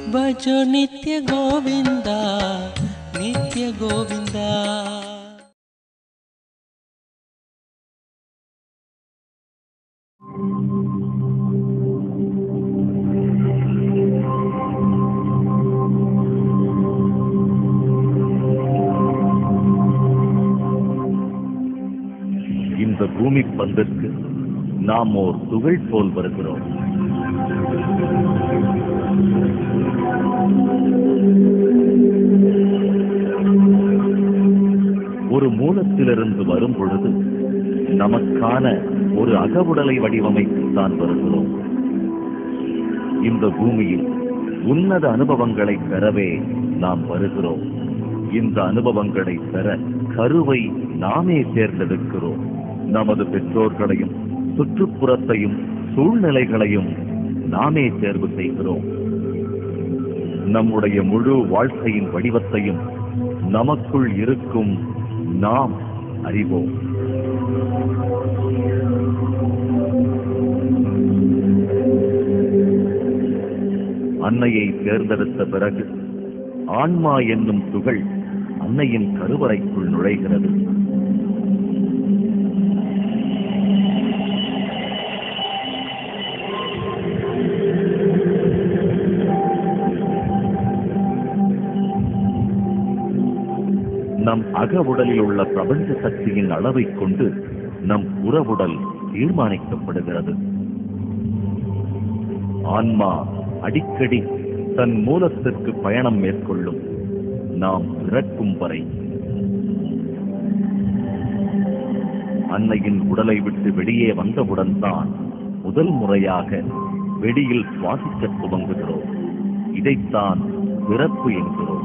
ಭಜೋ ನಿತ್ಯ ಗೋವಿಂದ ನಿತ್ಯ ಗೋವಿಂದ இந்த பூமி பந்திற்கு நாம் ஓர் துகள் போல் வருகிறோம் ஒரு மூலத்திலிருந்து வரும் பொழுது நமக்கான ஒரு அகவுடலை வடிவமைத்து தான் வருகிறோம் இந்த பூமியில் உன்னத அனுபவங்களை பெறவே நாம் வருகிறோம் இந்த அனுபவங்களை பெற கருவை நாமே தேர்ந்தெடுக்கிறோம் நமது பெற்றோர்களையும் சுற்றுப்புறத்தையும் சூழ்நிலைகளையும் நாமே தேர்வு செய்கிறோம் நம்முடைய முழு வாழ்க்கையின் வடிவத்தையும் நமக்குள் இருக்கும் நாம் அறிவோம் அன்னையை தேர்ந்தெடுத்த பிறகு ஆன்மா என்னும் துகள் அன்னையின் கருவறைக்குள் நுழைகிறது நம் அக உடலில் உள்ள பிரபஞ்ச சக்தியின் அளவைக் கொண்டு நம் புறவுடல் தீர்மானிக்கப்படுகிறது ஆன்மா அடிக்கடி தன் மூலத்திற்கு பயணம் மேற்கொள்ளும் நாம் இறக்கும் வரை அன்னையின் உடலை விட்டு வெளியே வந்தவுடன் தான் முதல் முறையாக வெளியில் சுவாசிக்கத் துவங்குகிறோம் இதைத்தான் பிறப்பு என்கிறோம்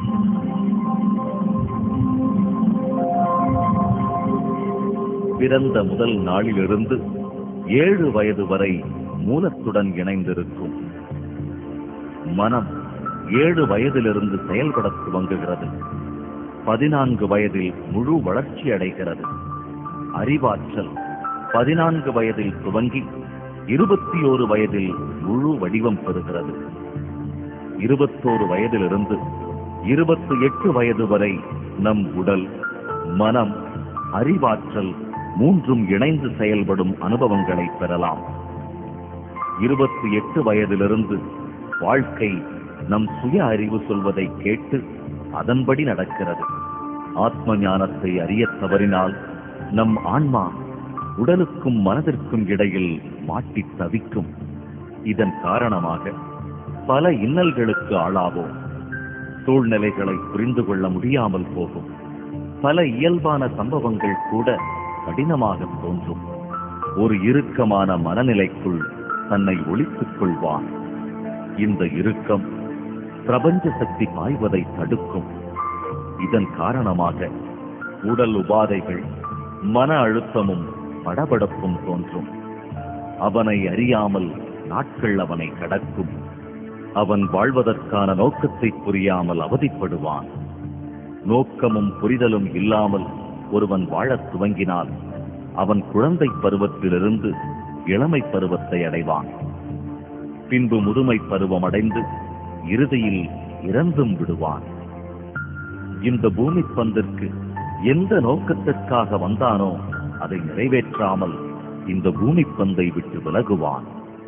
பிறந்த முதல் நாளிலிருந்து ஏழு வயது வரை மூலத்துடன் இணைந்திருக்கும் மனம் ஏழு வயதிலிருந்து செயல்படத் துவங்குகிறது பதினான்கு வயதில் முழு வளர்ச்சி அடைகிறது அறிவாற்றல் பதினான்கு வயதில் துவங்கி இருபத்தி ஓரு வயதில் முழு வடிவம் பெறுகிறது இருபத்தோரு வயதிலிருந்து இருபத்தி எட்டு வயது வரை நம் உடல் மனம் அறிவாற்றல் மூன்றும் இணைந்து செயல்படும் அனுபவங்களை பெறலாம் இருபத்தி எட்டு வயதிலிருந்து வாழ்க்கை நம் சுய அறிவு சொல்வதை கேட்டு அதன்படி நடக்கிறது ஆத்ம ஞானத்தை அறியத் தவறினால் நம் ஆன்மா உடலுக்கும் மனதிற்கும் இடையில் மாட்டித் தவிக்கும் இதன் காரணமாக பல இன்னல்களுக்கு ஆளாவோம் சூழ்நிலைகளை புரிந்து கொள்ள முடியாமல் போகும் பல இயல்பான சம்பவங்கள் கூட கடினமாக தோன்றும் ஒரு இறுக்கமான மனநிலைக்குள் தன்னை ஒழித்துக் கொள்வான் இந்த இறுக்கம் பிரபஞ்ச சக்தி பாய்வதை தடுக்கும் இதன் காரணமாக உடல் உபாதைகள் மன அழுத்தமும் படபடப்பும் தோன்றும் அவனை அறியாமல் நாட்கள் அவனை கடக்கும் அவன் வாழ்வதற்கான நோக்கத்தை புரியாமல் அவதிப்படுவான் நோக்கமும் புரிதலும் இல்லாமல் ஒருவன் வாழத் துவங்கினால் அவன் குழந்தை பருவத்திலிருந்து இளமை பருவத்தை அடைவான் பின்பு முதுமை பருவம் அடைந்து இறுதியில் இறந்தும் விடுவான் இந்த பூமி பந்திற்கு எந்த நோக்கத்திற்காக வந்தானோ அதை நிறைவேற்றாமல் இந்த பூமி பந்தை விட்டு விலகுவான்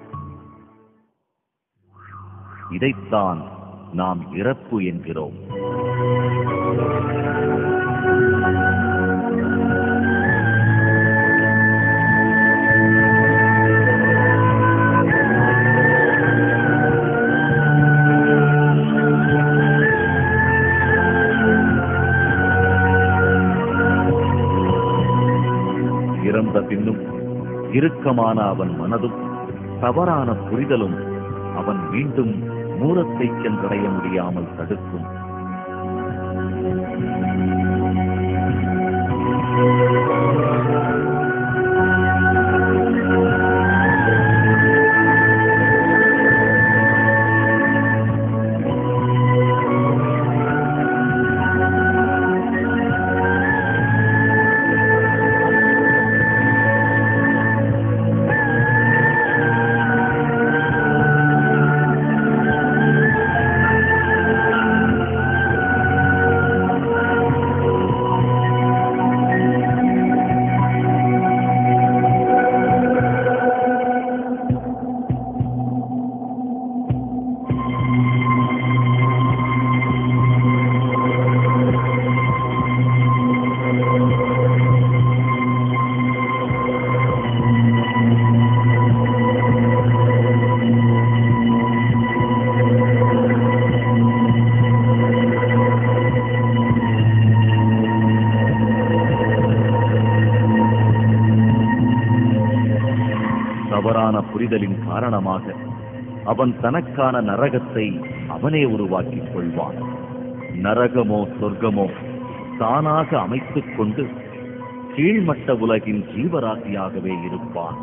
இதைத்தான் நாம் இறப்பு என்கிறோம் இறந்த பின்னும் இறுக்கமான அவன் மனதும் தவறான புரிதலும் அவன் மீண்டும் மூலத்தை சென்றடைய முடியாமல் தடுக்கும் புரிதலின் காரணமாக அவன் தனக்கான நரகத்தை அவனே உருவாக்கிக் கொள்வான் நரகமோ சொர்க்கமோ தானாக அமைத்துக் கொண்டு கீழ்மட்ட உலகின் ஜீவராசியாகவே இருப்பான்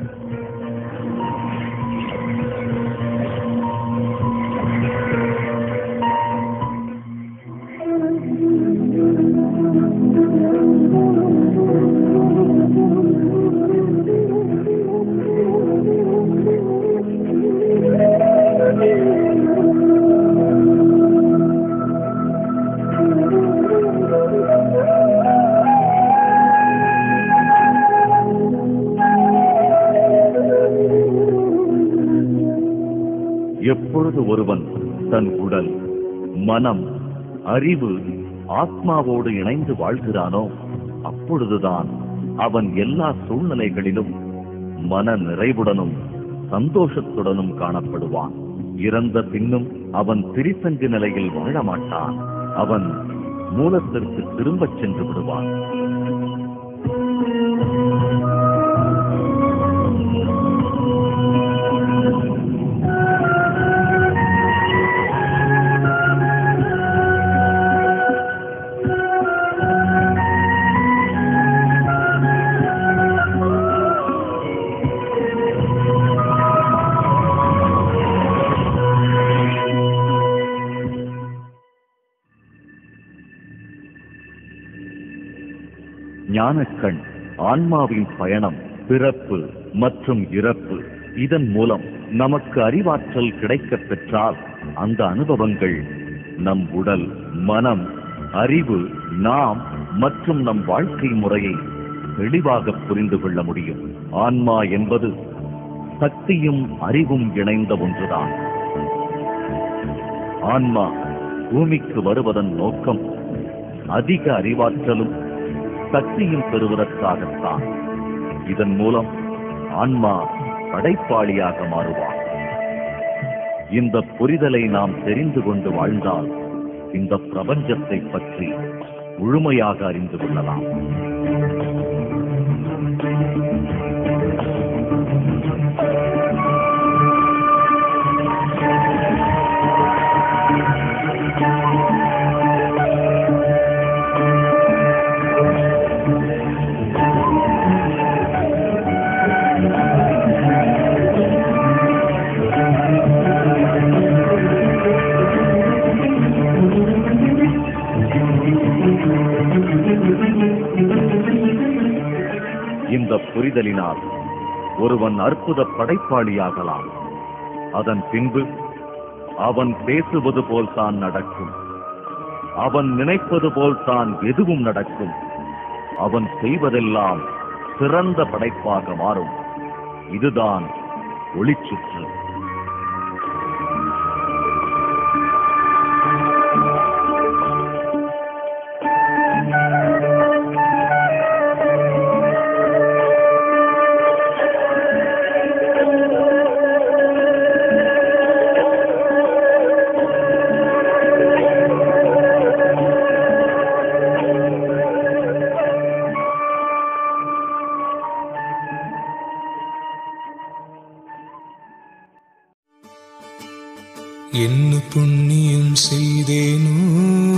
எப்பொழுது ஒருவன் தன் உடல் மனம் அறிவு ஆத்மாவோடு இணைந்து வாழ்கிறானோ அப்பொழுதுதான் அவன் எல்லா சூழ்நிலைகளிலும் மன நிறைவுடனும் சந்தோஷத்துடனும் காணப்படுவான் இறந்த பின்னும் அவன் திரிசங்கு நிலையில் வாழ மாட்டான் அவன் மூலத்திற்கு திரும்பச் சென்று விடுவான் ஞானக்கண் ஆன்மாவின் பயணம் பிறப்பு மற்றும் இறப்பு இதன் மூலம் நமக்கு அறிவாற்றல் கிடைக்கப் பெற்றால் அந்த அனுபவங்கள் நம் உடல் மனம் அறிவு நாம் மற்றும் நம் வாழ்க்கை முறையை தெளிவாக புரிந்து கொள்ள முடியும் ஆன்மா என்பது சக்தியும் அறிவும் இணைந்த ஒன்றுதான் ஆன்மா பூமிக்கு வருவதன் நோக்கம் அதிக அறிவாற்றலும் சக்தியும் பெறுவதற்காகத்தான் இதன் மூலம் ஆன்மா படைப்பாளியாக மாறுவார் இந்த புரிதலை நாம் தெரிந்து கொண்டு வாழ்ந்தால் இந்த பிரபஞ்சத்தை பற்றி முழுமையாக அறிந்து கொள்ளலாம் இந்த புரிதலினால் ஒருவன் அற்புத படைப்பாளியாகலாம் அதன் பின்பு அவன் பேசுவது போல் தான் நடக்கும் அவன் நினைப்பது போல் தான் எதுவும் நடக்கும் அவன் செய்வதெல்லாம் சிறந்த படைப்பாக மாறும் இதுதான் ஒளிச்சுற்று என்ன புண்ணியம் செய்தேனோ